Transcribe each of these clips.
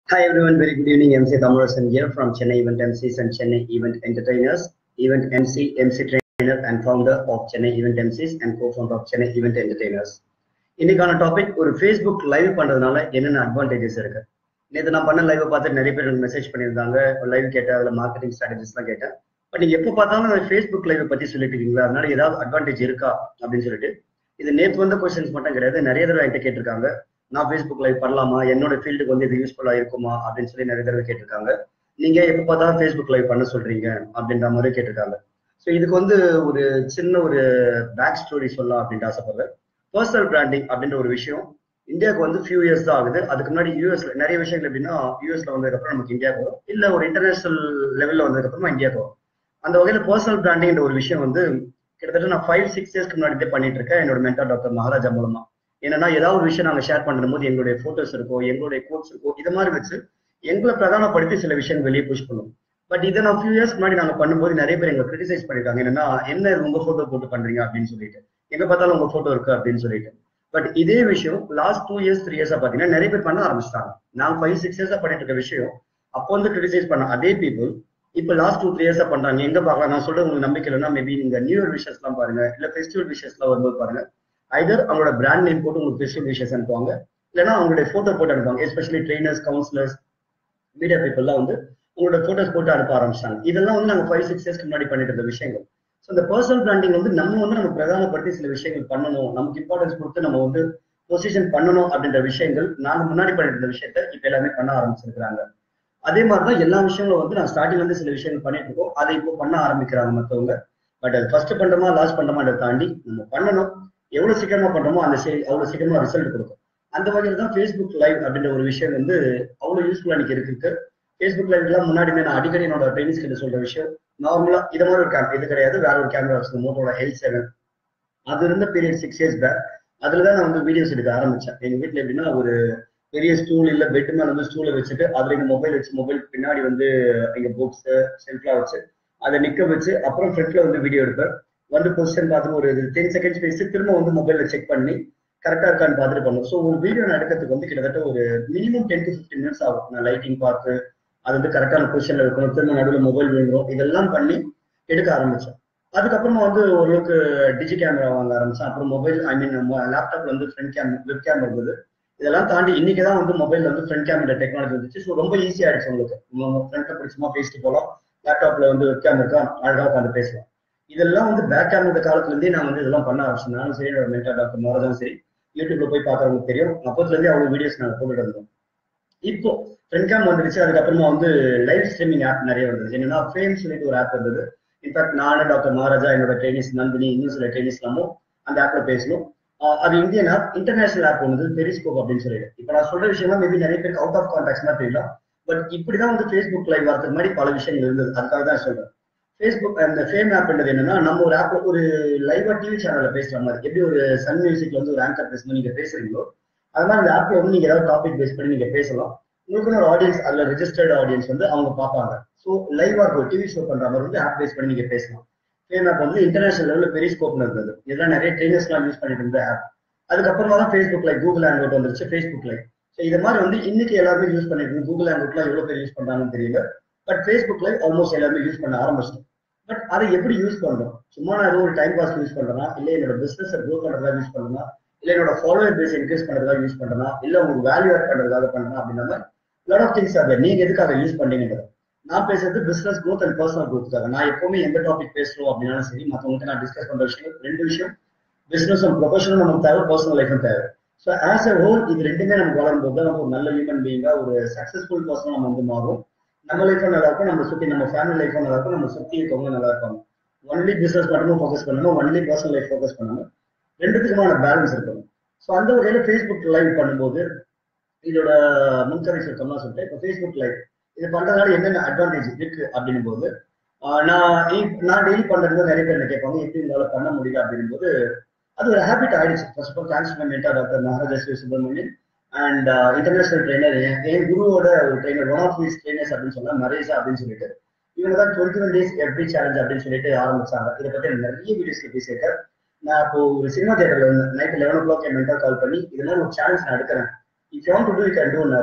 Hi everyone, very good evening. MC Thamurasan here from Chennai Event MCs and Chennai Event Entertainers, Event MC, MC trainer and founder of Chennai Event MCs and co-founder of Chennai Event Entertainers. இன்னைக்கான topic ஒரு Facebook live பண்றதுனால என்னென்ன advantages இருக்கு நேற்று நான் பண்ண live பார்த்து நிறைய பேர் மெசேஜ் பண்ணியிருந்தாங்க லைவ் கேட்டேன் அதுல மார்க்கெட்டிங் ஸ்ட்ராட்டஜிஸ்லாம் கேட்டேன் பட் நீங்க எப்போ பார்த்தாலும் ஃபேஸ்புக் லைவ் பத்தி சொல்லிட்டு இருக்கீங்களா அதனால ஏதாவது அட்வான்டேஜ் இருக்கா அப்படின்னு சொல்லிட்டு இது நேற்று வந்த கொஸ்டின்ஸ் மட்டும் கிடையாது நிறைய தடவை என்கிட்ட கேட்டிருக்காங்க நான் ஃபேஸ்புக் லைவ் பண்ணலாமா என்னோட ஃபீல்டுக்கு வந்து இது யூஸ்ஃபுல்லா இருக்குமா அப்படின்னு சொல்லி நிறைய தடவை கேட்டிருக்காங்க நீங்க எப்ப பார்த்தாலும் ஃபேஸ்புக் லைவ் பண்ண சொல்றீங்க அப்படின்ற மாதிரி கேட்டிருக்காங்க ஸோ இதுக்கு வந்து ஒரு சின்ன ஒரு பேக் ஸ்டோரி சொல்லலாம் அப்படின்ட்டு ஆசைப்படுறேன் பர்சனல் பிராண்டிங் அப்படின்ற ஒரு விஷயம் இந்தியாவுக்கு வந்து ஃபியூ இயர்ஸ் தான் ஆகுது அதுக்கு முன்னாடி யூஎஸ்ல நிறைய விஷயங்கள் எப்படின்னா யூஎஸ்ல வந்ததுக்கப்புறம் நமக்கு இந்தியாவுக்கு வரும் இல்ல ஒரு இன்டர்நேஷனல் லெவல்ல வந்ததுக்கப்புறமா இந்தியாவுக்கு வரும் அந்த வகையில பர்சனல் பிராண்டிங் ஒரு விஷயம் வந்து கிட்டத்தட்ட நான் ஃபைவ் சிக்ஸ் இயர்ஸ்க்கு முன்னாடி பண்ணிட்டு இருக்கேன் என்னோட மென்டர் டாக்டர் மகாராஜா மூலமா என்னன்னா ஏதாவது ஒரு விஷயம் நாங்க ஷேர் பண்ணும் போது எங்களுடைய போட்டோஸ் இருக்கும் எங்களுடைய கோட்ஸ் இருக்கும் இது மாதிரி வச்சு எங்களை பிரதானப்படுத்தி சில விஷயம் வெளியே புஷ் பண்ணும் பட் இதை நான் ஃபியூ இயர்ஸ் முன்னாடி நாங்க பண்ணும்போது நிறைய பேர் எங்களை கிரிட்டிசைஸ் பண்ணிருக்காங்க என்னன்னா என்ன உங்க போட்டோ போட்டு பண்றீங்க அப்படின்னு சொல்லிட்டு எங்க பார்த்தாலும் உங்க போட்டோ இருக்கு அப்படின்னு சொல்லிட்டு பட் இதே விஷயம் லாஸ்ட் டூ இயர்ஸ் த்ரீ இயர்ஸா பாத்தீங்கன்னா நிறைய பேர் பண்ண ஆரம்பிச்சிட்டாங்க நான் ஃபைவ் சிக்ஸ் இயர்ஸா பண்ணிட்டு இருக்க விஷயம் அப்போ வந்து கிரிட்டிசைஸ் பண்ண அதே பீப்புள் இப்ப லாஸ்ட் டூ த்ரீ இயர்ஸா பண்றாங்க எங்க பார்க்கலாம் நான் சொல்றது உங்களுக்கு நம்பிக்கை இல்லைன்னா மேபி நீங்க நியூ இயர் விஷஸ் எல்லாம் பாருங்க இல்ல ஃபெஸ்டிவல் விஷஸ் எல்லாம் வரும்போது பாருங்க ஐதர் அவங்களோட பிராண்ட் நேம் போட்டு உங்களுக்கு ஃபெஸ்டிவல் விஷஸ் அனுப்புவாங்க இல்லைன்னா அவங்களுடைய போட்டோ போட்டு அனுப்புவாங்க எஸ்பெஷலி ட்ரைனர்ஸ் கவுன்சிலர்ஸ் மீடியா பீப்புள்லாம் வந்து உங்களோட போட்டோஸ் போட்டு அனுப்ப ஆரம்பிச்சாங்க இதெல்லாம் வந்து நாங்க ஃபைவ் சிக்ஸ் இயர்ஸ்க்கு முன்னாடி பண்ணிட்டு இருந்த விஷயங்கள் ஸோ இந்த பர்சனல் பிராண்டிங் வந்து நம்ம வந்து நம்ம பிரதானப்படுத்தி சில விஷயங்கள் பண்ணணும் நமக்கு இம்பார்ட்டன்ஸ் கொடுத்து நம்ம வந்து பொசிஷன் பண்ணணும் அப்படின்ற விஷயங்கள் நாங்க முன்னாடி பண்ணிட்டு இருந்த விஷயத்த இப்ப எல்லாமே பண்ண ஆரம்பிச்சிருக்கிறாங்க அதே மாதிரிதான் எல்லா விஷயங்களும் வந்து நான் ஸ்டார்டிங்ல இருந்து சில விஷயங்கள் பண்ணிட்டு இருக்கோம் அதை இப்போ பண்ண ஆரம்பிக்கிறாங்க மத்தவங்க பட் அது ஃபர்ஸ்ட் பண்றோமா லாஸ்ட் பண்றோமா அதை தாண்டி நம்ம பண்ணணும் எவ்வளவு சீக்கிரமா பண்றோமோ அந்த அவ்வளவு சீக்கிரமா ரிசல்ட் கொடுக்கும் அந்த வகையில தான் ஃபேஸ்புக் லைவ் அப்படின்ற ஒரு விஷயம் வந்து அவ்வளவு யூஸ்ஃபுல்லா எனக்கு இருக்கு ஃபேஸ்புக் லைவ் எல்லாம் முன்னாடிமே நான் அடிக்கடி என்னோட ட்ரைனிங்ஸ் கிட்ட சொல்ற விஷயம் நார்மலா இது மாதிரி ஒரு கேமரா இது கிடையாது வேற ஒரு கேமரா வச்சு மோட்டோட எல் செவன் அது இருந்த பீரியட் சிக்ஸ் இயர்ஸ் பேக் அதுலதான் நான் வந்து வீடியோஸ் எடுக்க ஆரம்பிச்சேன் எங்க வீட்டுல எப்படின்னா ஒரு பெரிய ஸ்டூல் இல்ல பெட் மேல வந்து ஸ்டூலை வச்சுட்டு அதுல எங்க மொபைல் வச்சு மொபைல் பின்னாடி வந்து எங்க புக்ஸ் செல்ஃப்லா வச்சு அதை நிக்க வச்சு அப்புறம் ஃப்ரண்ட்ல வந்து வீடியோ எடுப்பேன் வந்து பொசிஷன் பார்த்து ஒரு டென் செகண்ட்ஸ் பேசி திரும்ப வந்து மொபைல்ல செக் பண்ணி கரெக்டா இருக்கான்னு பார்த்துட்டு பண்ணும் ஸோ ஒரு வீடியோ நான் எடுக்கிறதுக்கு வந்து கிட்டத்தட்ட ஒரு minimum ten to fifteen minutes ஆகும் நான் லைட்டிங் பார்த்து அது வந்து கரெக்டான பொசிஷன்ல இருக்கணும் திரும்ப நடுவில் மொபைல் விழுந்துரும் இதெல்லாம் பண்ணி எடுக்க ஆரம்பிச்சேன் அதுக்கப்புறமா வந்து ஓரளவுக்கு டிஜி கேமரா வாங்க ஆரம்பிச்சேன் அப்புறம் மொபைல் ஐ மீன் லேப்டாப்ல வந்து ஃப்ரண்ட் கேம் வெப் கேம் இருந்தது இதெல்லாம் தாண்டி இன்னைக்கு தான் வந்து மொபைல்ல வந்து ஃப்ரண்ட் கேமரா டெக்னாலஜி வந்துச்சு ஸோ ரொம்ப ஈஸி ஆயிடுச்சு உங்களுக்கு ஃப்ரண்ட்ல பிடிச்சமா பேசிட்டு போகலாம் லேப்டாப்ல வந்து வெப் கேம் இருக்கா அழகா உட்காந்து பேசலாம் இதெல்லாம் வந்து பேக் கேமரா காலத்துல இருந்தே நான் வந்து இதெல்லாம் பண்ண ஆரம்பிச்சேன் நானும் சரி என்னோட மென்டர் டாக்டர் மாறதும் சரி யூடியூப்ல போய் பாக்குறவங்களுக்கு தெரியும் அப்போதுல இருந்தே அவ்வளவு வீடியோஸ் நாங்கள் போட்டுட்டு இருந்தோம் இப்போ ஃப்ரெண்ட் கேம் வந்துருச்சு அதுக்கப்புறமா வந்து லைவ் ஸ்ட்ரீமிங் ஆப் நிறைய வந்துருச்சு என்னன்னா ஃபேம் சொல்லிட்டு ஒரு ஆப் இருந்தது இன்ஃபேக்ட் நானும் டாக்டர் மகாராஜா என்னோட ட்ரைனிஸ் நந்தினி இன்னும் சில ட்ரைனிஸ் எல்லாமும் அந்த ஆப்ல பேசணும் அது இந்தியன் ஆப் இன்டர்நேஷனல் ஆப் ஒன்று பெரிஸ்கோப் அப்படின்னு சொல்லிட்டு இப்போ நான் சொல்ற விஷயம்லாம் மேபி நிறைய பேருக்கு அவுட் ஆஃப் கான்டாக்ட் மாதிரி தெரியல பட் இப்படிதான் வந்து ஃபேஸ்புக் லைவ் வரதுக்கு மாதிரி பல விஷயங்கள் இருந்தது அதுக்காக தான் சொல்றேன் ஃபேஸ்புக் அந்த ஃபேம் ஆப்ன்றது என்னன்னா நம்ம ஒரு ஆப்ல ஒரு லைவா டிவி சேனல்ல பேசுற மாதிரி எப்படி ஒரு சன் மியூசிக்ல வந்து ஒரு ஆங்கர் பேசணும் நீங்க பேசுறீங்களோ அது மாதிரி அந்த ஆப்ல வந்து நீங்க ஏதாவது டாபிக் பேஸ் பண்ணி நீங்க பேசலாம் உங்களுக்கு ஒரு ஆடியன்ஸ் அதுல ரெஜிஸ்டர்ட் ஆடியன்ஸ் வந்து அவங்க பார்ப்பாங்க ஸோ லைவா இருக்கும் டிவி ஷோ பண்ற மாதிரி வந்து ஆப் பேஸ் பண்ணி நீங்க பேசலாம் ஃபேம் ஆப் வந்து இன்டர்நேஷனல் லெவலில் பெரிய ஸ்கோப்ல இருந்தது இதெல்லாம் நிறைய ட்ரெயினர்ஸ்லாம் யூஸ் பண்ணிட்டு இருந்த ஆப் அதுக்கப்புறமா தான் ஃபேஸ்புக் லைவ் கூகுள் ஹேண்ட் வந்துருச்சு ஃபேஸ்புக் லைவ் ஸோ இது மாதிரி வந்து இன்னைக்கு எல்லாருமே யூஸ் பண்ணிட்டு கூகுள் ஹேண்ட் எவ்வளவு பேர் யூஸ் பண்றாங்கன்னு தெரியல பட் ஃபேஸ்புக் லைவ் ஆல்மோஸ்ட் எல்லாருமே யூஸ் பண்ண ஆரம்பிச்சிட்டோம் பட் அதை எப்படி யூஸ் பண்றோம் சும்மா நான் ஏதோ ஒரு டைம் பாஸ் யூஸ் பண்றேன்னா இல்ல என்னோட பிசினஸ் க்ரோ பண்றதா யூஸ் பண்றேன்னா இல்ல என்னோட ஃபாலோவர் பேஸ் இன்க்ரீஸ் பண்றதுக்காக யூஸ் பண்றேன்னா இல்ல உங்களுக்கு வேல்யூ ஆட் பண்றதுக்காக பண்றேன் அப்படின்னா லாட் ஆஃப் திங்ஸ் அதை நீங்க எதுக்கு அதை யூஸ் பண்ணீங்கன்றது நான் பேசுறது பிசினஸ் க்ரோத் அண்ட் பர்சனல் க்ரோத்துக்காக நான் எப்பவுமே எந்த டாபிக் பேசுறோம் அப்படின்னாலும் சரி மற்றவங்க நான் டிஸ்கஸ் பண்ற விஷயம் ரெண்டு விஷயம் பிசினஸ் ப்ரொஃபஷனும் நமக்கு தேவை பர்சனல் லைஃபும் தேவை ஸோ ஆஸ் அ ஹோல் இது ரெண்டுமே நமக்கு வளரும்போது தான் நம்ம ஒரு நல்ல ஹியூமன் பீங்கா ஒரு சக்சஸ்ஃபுல் பர்சன் நம்ம வந்து மாறும் நம்ம லைஃபும் நல்லா இருக்கும் நம்ம சுத்தி நம்ம ஃபேமிலி லைஃபும் நல்லா இருக்கும் நம்ம சுத்தி இருக்கவங்க நல்லா இருப்பாங்க ஒன்லி பிசினஸ் மட்டும் ஃபோக்கஸ் பண்ணணும் ஒன்லி பர்சனல் லைஃப் ஃபோக்கஸ் பண்ணணும் ரெண்டுத்துக்குமான பேலன்ஸ் இருக்கணும் ஸோ அந்த வகையில ஃபேஸ்புக் லைவ் பண்ணும்போது இதோட முன்கதை சுத்தம்லாம் சொல்லிட்டு இப்போ ஃபேஸ்புக் லைவ் இது பண்றதுனால என்னென்ன அட்வான்டேஜ் இருக்கு அப்படின்னும் போது நான் நான் டெய்லி பண்றது நிறைய பேர் என்ன கேட்பாங்க எப்படி இருந்தாலும் பண்ண முடியல அப்படின்னும் போது அது ஒரு ஹேபிட் ஆயிடுச்சு first of all thanks my mentor doctor Maharaja Sri Subramanian and international trainer என் குருவோட ஒரு trainer one of his trainers அப்படின்னு சொன்னா நரேஷா அப்படின்னு சொல்லிட்டு இவங்க தான் twenty one days every challenge அப்படின்னு சொல்லிட்டு ஆரம்பிச்சாங்க இதை பத்தி நிறைய வீடியோஸ்ல பேசியிருக்கேன் நான் இப்போ ஒரு சினிமா தியேட்டர்ல நைட் லெவன் ஓ கிளாக் என் மென்டா கால் பண்ணி இதெல்லாம் ஒரு சேலஞ்ச் நான் எடுக்கிறேன் if you want to do you can டூனாரு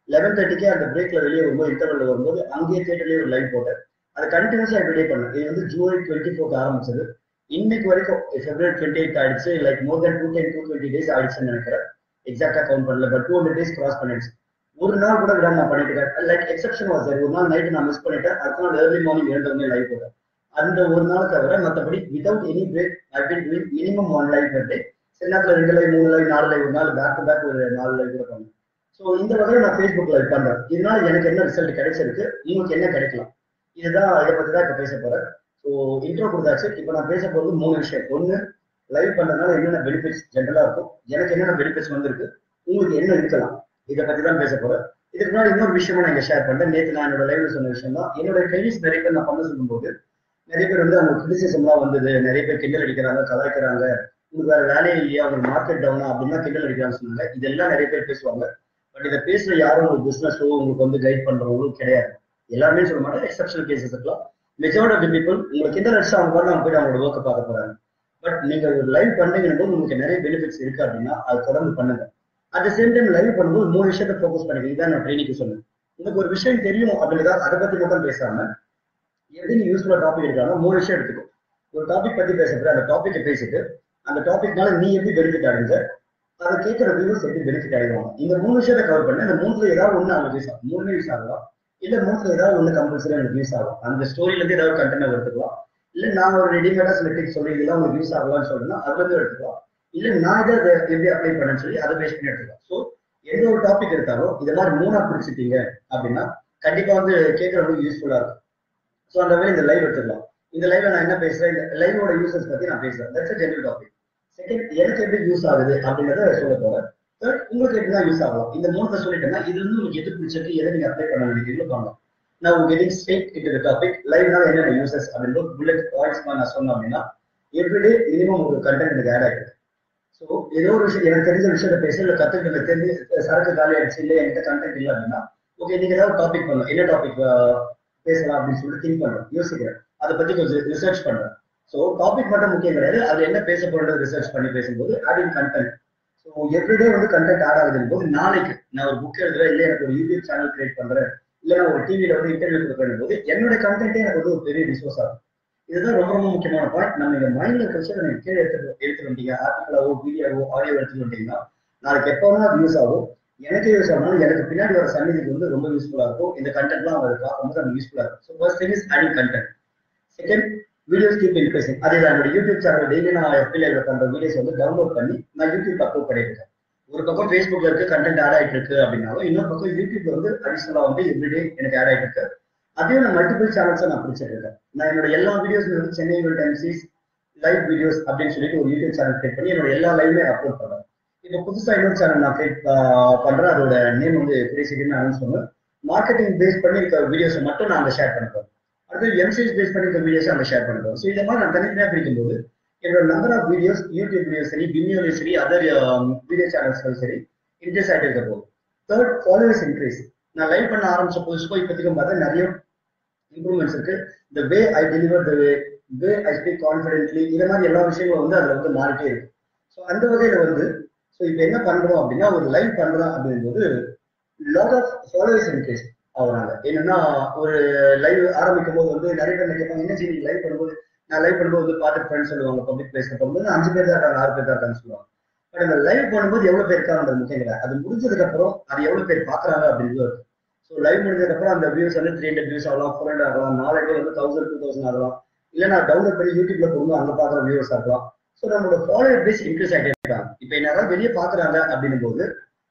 லெவன் தேர்ட்டிக்கே அந்த பிரேக்ல வெளியே வரும்போது இன்டர்வல் வரும்போது அங்கேயே தேட்டர்லயே ஒரு லைவ் போட்டேன் அதை கண்டினியூஸா எவ்ரிடே பண்ணேன் இது வந்து ஜூலை டுவெண்ட்டி ஃபோர்த் ஆரம்பிச்சது இன்னைக்கு வரைக்கும் பிப்ரவரி டுவெண்ட்டி எயிட் ஆயிடுச்சு like more than two ten to twenty days ஆயிடுச்சுன்னு நினைக்கிறேன் எக்ஸாக்டா கவுண்ட் பண்ணல but two hundred days cross பண்ணிடுச்சு ஒரு நாள் கூட விடாம நான் பண்ணிட்டு இருக்கேன் லைக் எக்ஸப்ஷன் வாஸ் சார் ஒரு நாள் நைட்டு நான் மிஸ் பண்ணிட்டேன் அடுத்த நாள் ஏர்லி மார்னிங் எழுந்தவங்க லைவ் போட்டேன் அந்த ஒரு நாள் தவிர மற்றபடி without any break I been doing minimum one live per day சில நேரத்தில் ரெண்டு லைவ் மூணு லைவ் நாலு லைவ் ஒரு நாள் பேக் டு பேக் ஒரு நாலு லைவ் கூட பண்ணேன் ஸோ இந்த வகையில் நான் ஃபேஸ்புக் லைவ் பண்றேன் இதனால எனக்கு என்ன ரிசல்ட் கிடைச்சிருக்கு உங்களுக்கு என்ன கிடைக்கலாம் இதுதான் இதை பத்தி தான் இப்போ பேச போறேன் ஸோ இன்ட்ரோ கொடுத்தாச்சு இப்போ நான் பேச போறது மூணு விஷயம் ஒன்று லைவ் பண்றதுனால என்னென்ன பெனிஃபிட்ஸ் ஜென்ரலா இருக்கும் எனக்கு என்னென்ன பெனிஃபிட்ஸ் வந்திருக்கு உங்களுக்கு என்ன இருக்கலாம் இதை பத்தி தான் பேச போறேன் இதுக்கு முன்னாடி இன்னொரு விஷயமும் நான் இங்க ஷேர் பண்றேன் நேற்று நான் என்னோட லைவ்ல சொன்ன விஷயம் தான் என்னோட ட்ரைனிங்ஸ் நிறைய பேர் நான் பண்ண சொல்லும்போது நிறைய பேர் வந்து அவங்க கிரிட்டிசிசம்லாம் வந்தது நிறைய பேர் கிண்டல் அடிக்கிறாங்க கலாய்க்கிறாங்க உங்களுக்கு வேற வேலையே இல்லையா அவங்க மார்க்கெட் டவுனா அப்படின்னா கிண்டல் அடிக்கிறான்னு சொன்னாங்க இதெல்லாம் நிறைய பேர் பேசுவாங்க பட் இதை பேசுற யாரும் ஒரு பிசினஸோ உங்களுக்கு வந்து கைட் பண்றவங்களும் கிடையாது எல்லாருமே சொல்ல மாட்டேன் எக்ஸப்ஷனல் கேசஸ் இருக்கலாம் மெஜாரிட்டி ஆஃப் பீப்புள் உங்களுக்கு கிண்டல் அடிச்சு அவங்க பாட்டு அவங்க போய் அவங்களோட ஒர்க்கை பார்க்க போறாங்க பட் நீங்க ஒரு லைவ் பண்றீங்கன்னு போது உங்களுக்கு நிறைய பெனிஃபிட்ஸ் இருக்கு அப்படின்னா அது தொடர்ந்து பண்ணுங்க அட் சேம் டைம் லைவ் பண்ணும்போது மூணு விஷயத்தை ஃபோக்கஸ் பண்ணுங்க இதான் நான் ட்ரைனிங்க்கு சொன்னேன் உங்களுக்கு ஒரு விஷயம் தெரியும் அப்படின்றதா அதை பத்தி மட்டும் பேசாம எப்படி நீ யூஸ்ஃபுல்லா டாபிக் இருக்காங்க மூணு விஷயம் எடுத்துக்கோ ஒரு டாபிக் பத்தி பேசுறது அந்த டாபிக்கை பேசிட்டு அந்த டாபிக்னால நீ எப்படி பெனிஃபிட் அடைஞ்ச அதை கேட்கிற வியூஸ் எப்படி பெனிஃபிட் ஆயிடுவாங்க இந்த மூணு விஷயத்தை கவர் பண்ணி இந்த மூணுல ஏதாவது ஒண்ணு அவங்க யூஸ் ஆகும் மூணுமே யூஸ் ஆகலாம் இல்ல மூணுல ஏதாவது ஒண்ணு கம்பல்சரி எனக்கு யூஸ் ஆகும் அந்த ஸ்டோரியில இருந்து ஏதாவது கண்டென்ட் எடுத்துக்கலாம் இல்ல நான் ஒரு ரெடிமேடா சில டிப்ஸ் சொல்லி இதெல்லாம் உங்களுக்கு யூஸ் ஆகலாம்னு சொல்றேன்னா அதுல இருந்து எடுத்துக்கலாம் இல்ல நான் இதை அதை எப்படி அப்ளை பண்ணேன்னு சொல்லி அதை பேஸ் பண்ணி எடுத்துக்கலாம் ஸோ எந்த ஒரு டாபிக் எடுத்தாலும் இதை மாதிரி மூணா பிடிச்சிட்டீங்க அப்படின்னா கண்டிப்பா வந்து கேட்கறவங்களுக்கு யூஸ்ஃபுல்லா இருக்கும் ஸோ அந்த வேலை இந்த லைவ் எடுத்துக்கலாம் இந்த லைவ்ல நான் என்ன பேசுறேன் இந்த லைவோட யூசர்ஸ் பத்தி நான் பேசுறேன் தட்ஸ் ஜெனரல் டாபிக் செகண்ட் எனக்கு எப்படி யூஸ் ஆகுது அப்படின்றத சொல்ல போறேன் தேர்ட் உங்களுக்கு எப்படி தான் யூஸ் ஆகலாம் இந்த மூணு சொல்லிட்டேன்னா இது வந்து உங்களுக்கு எது பிடிச்சிருக்கு எதை நீங்க அப்ளை பண்ண வேண்டியது பண்ணலாம் நான் கெட்டிங் ஸ்ட்ரெயிட் இன்டு டாபிக் லைவ்னால என்னென்ன யூசஸ் அப்படின்னு புல்லட் பாயிண்ட்ஸ் நான் சொன்னேன் அப்படின்னா எவ்ரிடே மினிமம் ஒரு கண்டென்ட் எனக்கு ஆட் ஆகிடுது ஸோ ஏதோ ஒரு விஷயம் எனக்கு தெரிஞ்ச விஷயத்த பேச இல்லை கத்துக்கிட்டு தெரிஞ்சு சரக்கு காலி ஆயிடுச்சு இல்லை என்கிட்ட கண்டென்ட் இல்லை அப்படின்னா ஓகே நீங்க ஏதாவது டாபிக் பண்ணலாம் என்ன டாபிக் பேசலாம் அப்படின்னு சொல்லிட்டு திங்க் பண்றேன் யோசிக்கிறேன் அதை பத்தி கொஞ்சம் ரிசர்ச் பண்றேன் ஸோ டாபிக் மட்டும் முக்கியம் கிடையாது அது என்ன பேச போறது ரிசர்ச் பண்ணி பேசும்போது ஆடிங் கண்டென்ட் ஸோ எவ்ரிடே வந்து கண்டென்ட் ஆட் ஆகுதுன்னு போது நாளைக்கு நான் ஒரு புக் எழுதுறேன் இல்லை எனக்கு ஒரு யூடியூப் சேனல் கிரியேட் பண்றேன் இல்லை நான் ஒரு டிவியில வந்து இன்டர்வியூ கொடுக்கணும் போது என்னோட கண்டென்ட்டே எனக்கு வந்து ஒரு பெரிய ரிசோர்ஸ் ஆகும் இதுதான் ரொம்ப ரொம்ப முக்கியமான பாயிண்ட் நம்ம இந்த மைண்ட்ல இருக்கிற விஷயம் நீங்க கீழே எடுத்து எடுத்து வந்தீங்க ஆர்டிகலாவோ வீடியோவோ ஆடியோ எடுத்து வந்தீங்கன்னா நாளைக்கு எப்போ வேணா அது யூஸ் ஆகும் எனக்கு யூஸ் ஆகணும் எனக்கு பின்னாடி வர சன்னிதிக்கு வந்து ரொம்ப யூஸ்ஃபுல்லா இருக்கும் இந்த கண்டென்ட்லாம் அவங்க பார்க்கும்போது அது யூஸ்ஃபுல்லா இருக்கும் so first thing is adding content second videos keep increasing அதே தான் என்னோட யூடியூப் சேனல் டெய்லி நான் எஃபிலியேட் பண்ற வீடியோஸ் வந்து டவுன்லோட் பண்ணி நான் யூடியூப் அப்லோட் பண்ணியிருக்கேன் ஒரு பக்கம் ஃபேஸ்புக்ல இருக்கு கண்டென்ட் ஆட் ஆயிட்டு இருக்கு அப்படின்னாலும் இன்னொரு பக்கம் யூடியூப்ல வந்து அடிஷனலா வந்து எவ்ரிடே எனக்கு ஆட் ஆயிட்டு இருக்கு அதையும் நான் மல்டிபிள் சேனல்ஸை நான் பிடிச்சிட்டு இருக்கேன் நான் என்னோட எல்லா வீடியோஸ் வந்து சென்னை டைம்ஸிஸ் லைவ் வீடியோஸ் அப்படின்னு சொல்லிட்டு ஒரு யூடியூப் சேனல் கிரியேட் பண்ணி என்னோட எல்லா லைவ்மே அப்லோட் பண்றேன் இப்போ புதுசா இன்னொரு சேனல் நான் கிரியேட் பண்றேன் அதோட நேம் வந்து பெரிய சீக்கிரம் அனௌன்ஸ் பண்ணுவேன் மார்க்கெட்டிங் பேஸ் பண்ணி இருக்க வீடியோஸை மட்டும் நான் அங்கே ஷேர் பண்ணுறேன் அடுத்து எம்சிஎஸ் பேஸ் பண்ணி இருக்க வீடியோஸ் அங்கே ஷேர் பண்ணுறோம் ஸோ இந்த மாதிரி நான் தனித்தனியாக பிரிக்கும்போது என்னோட number of videos YouTube videos சரி விமியோலையும் சரி அதர் வீடியோ சேனல்ஸ்களும் சரி இன்க்ரீஸ் ஆகிட்டு இருக்க போகுது தேர்ட் ஃபாலோவர்ஸ் இன்க்ரீஸ் நான் லைவ் பண்ண ஆரம்பிச்ச புதுசுக்கோ இப்போதைக்கும் பார்த்தா நிறைய இம்ப்ரூவ்மெண்ட்ஸ் இருக்கு the way I deliver the way way I speak confidently இந்த மாதிரி எல்லா விஷயங்களும் வந்து அதில் வந்து மாறிட்டே இருக்கு ஸோ அந்த வகையில் வந்து ஸோ இப்போ என்ன பண்றோம் அப்படின்னா ஒரு லைவ் பண்றோம் அப்படிங்கும்போது லாட் ஆஃப் ஃபாலோவர்ஸ் இன்க்ரீஸ் ஆகுறாங்க என்னன்னா ஒரு லைவ் ஆரம்பிக்கும் போது வந்து நிறைய பேர் கேட்பாங்க என்ன செய்ய லைவ் பண்ணும்போது நான் லைவ் பண்ணும்போது வந்து பார்த்துட்டு ஃப்ரெண்ட்ஸ் சொல்லுவாங்க பப்ளிக் பிளேஸ்ல போகும்போது அஞ்சு பேர் தான் இருக்காங்க ஆறு பேர் தான் இருக்காங்கன்னு சொல்லுவாங்க பட் அந்த லைவ் பண்ணும்போது எவ்வளவு பேர் இருக்காங்கன்றது முக்கியம் கிடையாது அது முடிஞ்சதுக்கு அப்புறம் அது எவ்வளவு பேர் பாக்குறாங்க அப்படின்றது இருக்கு ஸோ லைவ் முடிஞ்சதுக்கு அப்புறம் அந்த வியூஸ் வந்து த்ரீ ஹண்ட்ரட் வியூஸ் ஆகலாம் ஃபோர் ஹண்ட்ரட் ஆகலாம் நாளைக்கு வந்து தௌசண்ட் டூ தௌசண்ட் ஆகலாம் இல்லை நான் டவுன்லோட் பண்ணி யூடியூப்ல போகும்போது அங்க பாக்குற வியூஸ் ஆகலாம் ஸோ நம்மளோட ஃபாலோவர் பேஸ் இன்க்ரீஸ் ஆகிட்டே இருக்காங்க இப்போ என்ன வெளியே பாக்குறாங்க அப்படின்னும் போது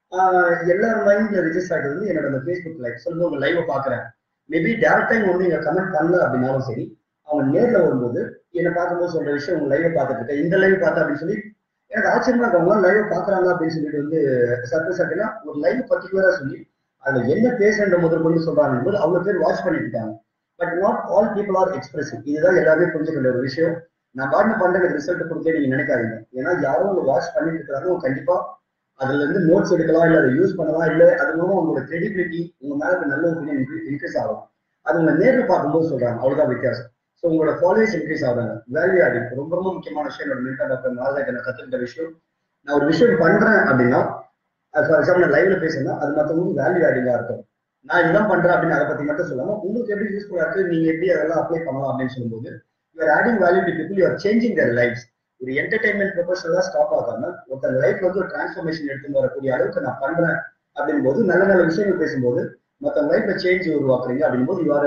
எல்லார் மைண்ட்ல ரிஜிஸ்டர் ஆகிட்டு வந்து என்னோட அந்த ஃபேஸ்புக் லைக் சொல்லுங்க உங்க லைவை பாக்குறேன் மேபி டேரக்ட் டைம் வந்து நீங்க கமெண்ட் பண்ணல அப்படின்னாலும் சரி அவங்க நேர்ல வரும்போது என்னை பார்க்கும்போது சொல்ற விஷயம் உங்க லைவை பார்த்துட்டு இருக்கேன் இந்த லைவ் பார்த்தா அப்படின்னு சொல்லி எனக்கு ஆச்சரியமா இருக்கவங்க லைவ் பாக்குறாங்க அப்படின்னு சொல்லிட்டு வந்து சர்ப்ரைஸ் அப்படின்னா ஒரு லைவ் பர்டிகுலரா சொல்லி அதுல என்ன பேசுன்ற முதல் கொண்டு சொல்றாங்க போது அவ்வளவு பேர் வாட்ச் பண்ணிட்டு இருக்காங்க but not all people are expressive இதுதான் எல்லாருமே புரிஞ்சுக்க வேண்டிய ஒரு விஷயம் நான் பாட்டு பண்றேன் ரிசல்ட் கொடுத்தே நீங்க நினைக்காதீங்க ஏன்னா யாரும் உங்க வாட்ச் பண்ணிட்டு இருக்காங்க கண்டிப்பா அதுல இருந்து நோட்ஸ் எடுக்கலாம் இல்ல அதை யூஸ் பண்ணலாம் இல்ல அது மூலம் உங்களோட கிரெடிபிலிட்டி உங்க மேல நல்ல ஒப்பீனியன் இன்க்ரீஸ் ஆகும் அது உங்க நேரில் பார்க்கும்போது சொல்றாங்க அவ்வளவுதான் வித்தியாசம் ஸோ உங்களோட ஃபாலோவர்ஸ் இன்க்ரீஸ் ஆகுறாங்க வேல்யூ ஆடிங் ரொம்ப ரொம்ப முக்கியமான விஷயம் என்னோட மென்டல் டாக்டர் நாளைக்கு நான் கத்துக்கிட்ட விஷயம் நான் ஒரு விஷயம் பண்றேன் அப்படின்னா ஃபார் எக்ஸாம்பிள் லைவ்ல பேசுனா அது மற்றவங்களுக்கு வேல்யூ ஆடிங்கா இருக்கும் நான் இதெல்லாம் பண்றேன் அப்படின்னு அதை பத்தி மட்டும் சொல்லாம உங்களுக்கு எப்படி யூஸ்ஃபுல்லா இருக்கு நீங்க எப்படி அதெல்லாம் அப்ளை பண்ணலாம் அப்படின்னு சொல்லும்போது you're adding value to people you're changing their life ஒரு என்டர்டைன்மெண்ட் ப்ரொஃபஷனலா ஸ்டாப் ஆகாம ஒருத்தர் லைஃப்ல வந்து ஒரு டிரான்ஸ்ஃபர்மேஷன் எடுத்து வரக்கூடிய அளவுக்கு நான் பண்றேன் அப்படின் போது நல்ல நல்ல விஷயங்கள் பேசும்போது மற்ற லைஃப்ல சேஞ்ச் உருவாக்குறீங்க அப்படின் போது யூஆர்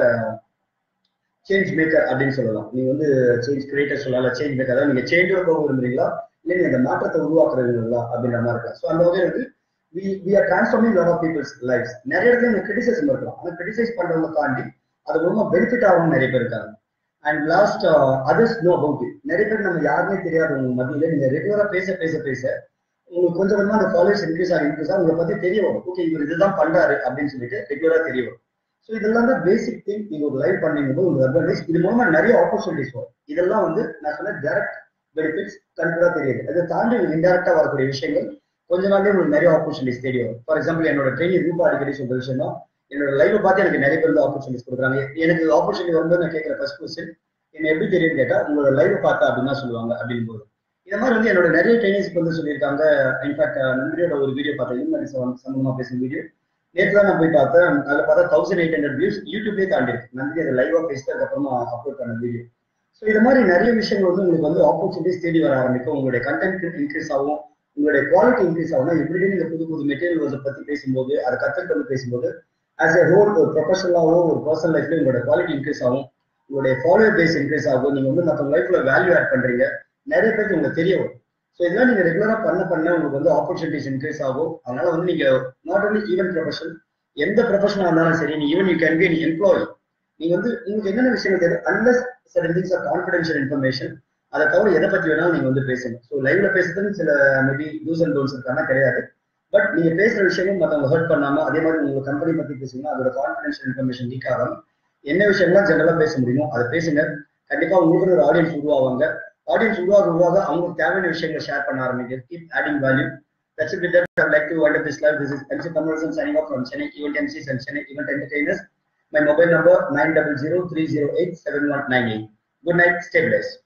சேஞ்ச் மேக்கர் அப்படின்னு சொல்லலாம் நீங்க வந்து சேஞ்ச் கிரியேட்டர் சொல்லலாம் சேஞ்ச் மேக்கர் அதாவது நீங்க சேஞ்ச் போக விரும்புறீங்களா இல்லை நீங்க அந்த மாற்றத்தை உருவாக்குறீங்களா அப்படின்ற மாதிரி இருக்கலாம் ஸோ அந்த வகையில் வந்து we we are transforming lot of people's life நிறைய இடத்துல இந்த கிரிட்டிசைசம் இருக்கலாம் ஆனால் கிரிட்டிசைஸ் பண்றவங்க தாண்டி அது மூலமா பெனிஃபிட் ஆகும் நிறைய பேர் இருக்காங்க and last others know about it நிறைய பேர் நம்ம யாருமே தெரியாது உங்க மத்தியில நீங்க ரெகுலரா பேச பேச பேச உங்களுக்கு கொஞ்சம் கொஞ்சமா அந்த ஃபாலோவர்ஸ் இன்க்ரீஸ் ஆகி இன்க்ரீஸ் ஆகும் உங்களை பத்தி தெரிய வரும் ஓகே இவர் இதுதான் பண்றாரு அப்படின்னு சொல்லிட்டு ரெகுலரா தெரிய வரும் ஸோ இதெல்லாம் தான் பேசிக் திங் நீங்க ஒரு லைவ் பண்ணும்போது உங்களுக்கு அட்வான்டேஜ் இது மூலமா நிறைய ஆப்பர்ச்சுனிட்டிஸ் வரும் இதெல்லாம் வந்து நான் சொன்ன டைரக்ட் பெனிஃபிட்ஸ் கண்டிப்பா தெரியுது அதை தாண்டி இன்டெரக்டா வரக்கூடிய விஷயங்கள் கொஞ்ச நாள்லயே உங்களுக்கு நிறைய ஆப்பர்ச்சுனிட்டிஸ் தெரிய வரும் ஃபார் எக்ஸாம்பிள் என்னோட ட்ரெயினிங் ரூபா அடிக்கடி சொல்ற விஷயம் தான் என்னோட லைவ் பார்த்து எனக்கு நிறைய பேர் ஆப்பர்ச்சுனிட்டிஸ் கொடுக்குறாங்க எனக்கு ஆப்பர்ச்சுனிட்டி வரும்போது நான் கேட்கிற ஃபர்ஸ்ட் கொஸ்டின் என்ன எப்படி தெரியும் கேட்டா உங்களோட லைவ் பார்த்தா அப்படின்னு சொல்லுவாங்க அப்படின்னு போது இந்த மாதிரி வந்து என்னோட நிறைய ட்ரைனிங்ஸ்க்கு வந்து சொல்லியிருக்காங்க இன்ஃபேக்ட் நம்பியோட ஒரு வீடியோ பார்த்தேன் இன்மரி சம்பந்தமா பேசும் வீடியோ நேற்று தான் நான் போய் பார்த்தேன் அதில் பார்த்தா தௌசண்ட் எயிட் ஹண்ட்ரட் வியூஸ் யூடியூப்லேயே தாண்டி இருக்கு நம்பி அதை லைவா பேசிட்டு அதுக்கப்புறமா அப்லோட் பண்ண வீடியோ ஸோ இது மாதிரி நிறைய விஷயங்கள் வந்து உங்களுக்கு வந்து ஆப்பர்ச்சுனிட்டிஸ் தேடி வர ஆரம்பிக்கும் உங்களுடைய கண்டென்ட் இன்க்ரீஸ் ஆகும் உங்களுடைய குவாலிட்டி இன்க்ரீஸ் ஆகும்னா எவ்ரிடே நீங்க புது புது மெட்டீரியல்ஸை பத்தி பேசும்போது அதை கற்றுட்டு வந்து பேசும்போது ஆஸ் எ ஹோல் ஒரு ப்ரொஃபஷனலாவோ ஒரு பர்சனல் லைஃப்ல உங்களோட குவாலிட்டி இன்க்ரீஸ் ஆகும் உங்களுடைய ஃபாலோவர் பேஸ் இன்க்ரீஸ் ஆகும் நீங்க வந்து மற்ற லைஃப்ல வேல்யூ ஆட் பண்றீங்க நிறைய பேருக்கு உங்களுக்கு தெரிய வரும் ஸோ இதெல்லாம் நீங்க ரெகுலரா பண்ண பண்ண உங்களுக்கு வந்து ஆப்பர்ச்சுனிட்டிஸ் இன்க்ரீஸ் ஆகும் அதனால வந்து நீங்க நாட் ஒன்லி ஈவென்ட் ப்ரொஃபஷன் எந்த ப்ரொஃபஷனா இருந்தாலும் சரி நீ even you can be employee நீங்க வந்து உங்களுக்கு என்னென்ன விஷயங்கள் தெரியும் unless certain things are confidential information அதை தவிர எதை பத்தி வேணாலும் நீங்க வந்து பேசணும் ஸோ லைவ்ல பேசுறதுன்னு சில மேபி யூஸ் அண்ட் டோன்ஸ் இருக்கானா கிடையாது பட் நீங்க பேசுற விஷயங்கள் மற்றவங்க ஹர்ட் பண்ணாம அதே மாதிரி உங்க கம்பெனி பத்தி பேசுங்க அதோட கான்ஃபிடென்ஷியல் இன்ஃபர்மேஷன் லீக் ஆகாம என்ன விஷயம்லாம் ஜெனரலா பேச முடியுமோ அதை பேசுங்க கண்டிப்பா உங்களுக்கு ஒரு ஆடியன்ஸ் உருவாவாங்க ஆடியன்ஸ் உருவாக உருவாக அவங்களுக்கு தேவையான விஷயங்களை ஷேர் பண்ண ஆரம்பிங்க keep adding value That's it with that. I'd like to wind up this live. This is MC Thamarasan signing off from Chennai Event MCs and Chennai Event Entertainers. My mobile number 900 308 7198. Good night. Stay blessed.